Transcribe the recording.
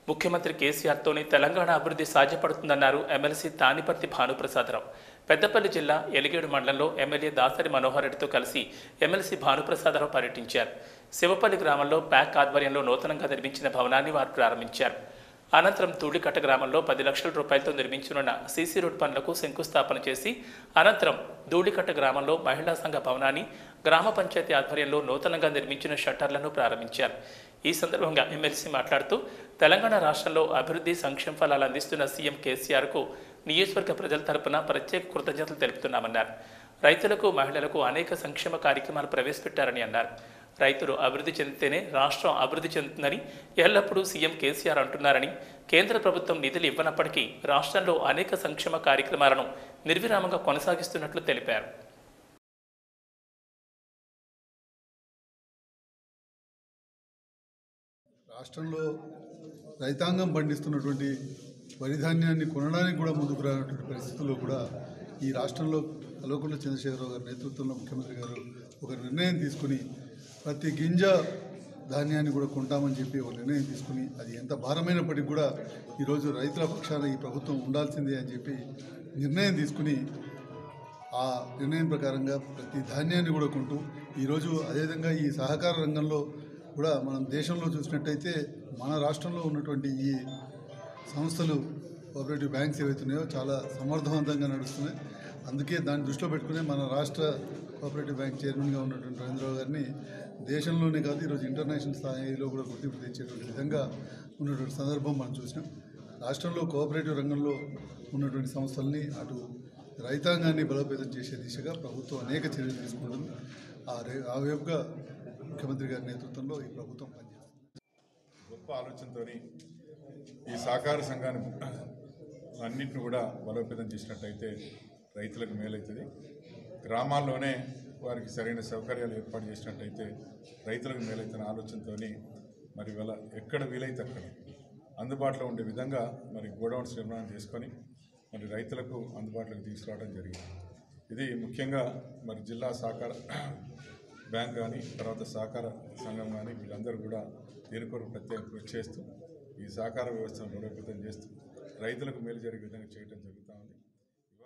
ముఖ్యమంత్రి కేసీఆర్తోనే తెలంగాణ అభివృద్ధి సాధ్యపడుతుందన్నారు ఎమ్మెల్సీ తానిపర్తి భానుప్రసాదరావు పెద్దపల్లి జిల్లా ఎలిగేడు మండలంలో ఎమ్మెల్యే దాసరి మనోహర్ రెడ్డితో కలిసి ఎమ్మెల్సీ భానుప్రసాదరావు పర్యటించారు శివపల్లి గ్రామంలో ప్యాక్ ఆధ్వర్యంలో నూతనంగా నిర్మించిన భవనాన్ని వారు ప్రారంభించారు అనంతరం తూడికట్ట గ్రామంలో పది లక్షల రూపాయలతో నిర్మించనున్న సీసీ రోడ్ పనులకు శంకుస్థాపన చేసి అనంతరం ధూళికట్ట గ్రామంలో మహిళా సంఘ భవనాన్ని గ్రామ పంచాయతీ ఆధ్వర్యంలో నూతనంగా నిర్మించిన షట్టర్లను ప్రారంభించారు ఈ సందర్భంగా ఎమ్మెల్సీ మాట్లాడుతూ తెలంగాణ రాష్ట్రంలో అభివృద్ధి సంక్షేమ ఫలాలు అందిస్తున్న సీఎం కేసీఆర్కు నియోజకవర్గ ప్రజల తరపున ప్రత్యేక కృతజ్ఞతలు తెలుపుతున్నామన్నారు రైతులకు మహిళలకు అనేక సంక్షేమ కార్యక్రమాలు ప్రవేశపెట్టారని అన్నారు రైతులు అభివృద్ధి చెందితేనే రాష్ట్రం అభివృద్ధి చెందుతుందని ఎల్లప్పుడూ సీఎం కేసీఆర్ అంటున్నారని కేంద్ర ప్రభుత్వం నిధులు ఇవ్వనప్పటికీ రాష్ట్రంలో అనేక సంక్షేమ కార్యక్రమాలను నిర్విరామంగా కొనసాగిస్తున్నట్లు తెలిపారు రాష్ట్రంలో రైతాంగం పండిస్తున్నటువంటి వరి ధాన్యాన్ని కొనడానికి కూడా ముందుకు రానటువంటి పరిస్థితుల్లో కూడా ఈ రాష్ట్రంలో కల్వకుంట్ల చంద్రశేఖరరావు గారి నేతృత్వంలో ముఖ్యమంత్రి గారు ఒక నిర్ణయం తీసుకుని ప్రతి గింజ ధాన్యాన్ని కూడా కొంటామని చెప్పి ఒక నిర్ణయం తీసుకుని అది ఎంత భారమైనప్పటికీ కూడా ఈరోజు రైతుల పక్షాన ఈ ప్రభుత్వం ఉండాల్సిందే అని చెప్పి నిర్ణయం తీసుకుని ఆ నిర్ణయం ప్రకారంగా ప్రతి ధాన్యాన్ని కూడా కొంటూ ఈరోజు అదేవిధంగా ఈ సహకార రంగంలో కూడా మనం దేశంలో చూసినట్టయితే మన రాష్ట్రంలో ఉన్నటువంటి ఈ సంస్థలు కోఆపరేటివ్ బ్యాంక్స్ ఏవైతున్నాయో చాలా సమర్థవంతంగా నడుస్తున్నాయి అందుకే దాన్ని దృష్టిలో పెట్టుకునే మన రాష్ట్ర కోఆపరేటివ్ బ్యాంక్ చైర్మన్గా ఉన్నటువంటి రవీంద్రరావు గారిని దేశంలోనే కాదు ఈరోజు ఇంటర్నేషనల్ స్థాయిలో కూడా గుర్తింపు తెచ్చేటువంటి విధంగా ఉన్నటువంటి సందర్భం మనం చూసినాం రాష్ట్రంలో కోఆపరేటివ్ రంగంలో ఉన్నటువంటి సంస్థల్ని అటు రైతాంగాన్ని బలోపేతం చేసే దిశగా ప్రభుత్వం అనేక చర్యలు తీసుకుంటుంది ఆ రే ఆ వైపుగా ముఖ్యమంత్రి గారి నేతృత్వంలో ఈ ప్రభుత్వం పనిచేస్తుంది గొప్ప ఆలోచనతో ఈ సహకార సంఘాన్ని అన్నింటిని కూడా బలోపేతం చేసినట్టయితే రైతులకు మేలవుతుంది గ్రామాల్లోనే వారికి సరైన సౌకర్యాలు ఏర్పాటు చేసినట్టయితే రైతులకు మేలైతున్న ఆలోచనతో మరి వాళ్ళ ఎక్కడ వీలైతే అక్కడ అందుబాటులో ఉండే విధంగా మరి గోడౌన్స్ నిర్మాణం చేసుకొని మరి రైతులకు అందుబాటులోకి తీసుకురావడం జరిగింది ఇది ముఖ్యంగా మరి జిల్లా సహకార బ్యాంక్ కానీ తర్వాత సహకార సంఘం కానీ వీళ్ళందరూ కూడా దీని కొరకు ప్రత్యేక కృషి చేస్తూ ఈ సహకార వ్యవస్థను బలోపేతం చేస్తూ రైతులకు మేలు జరిగే విధంగా చేయడం జరుగుతూ ఉంది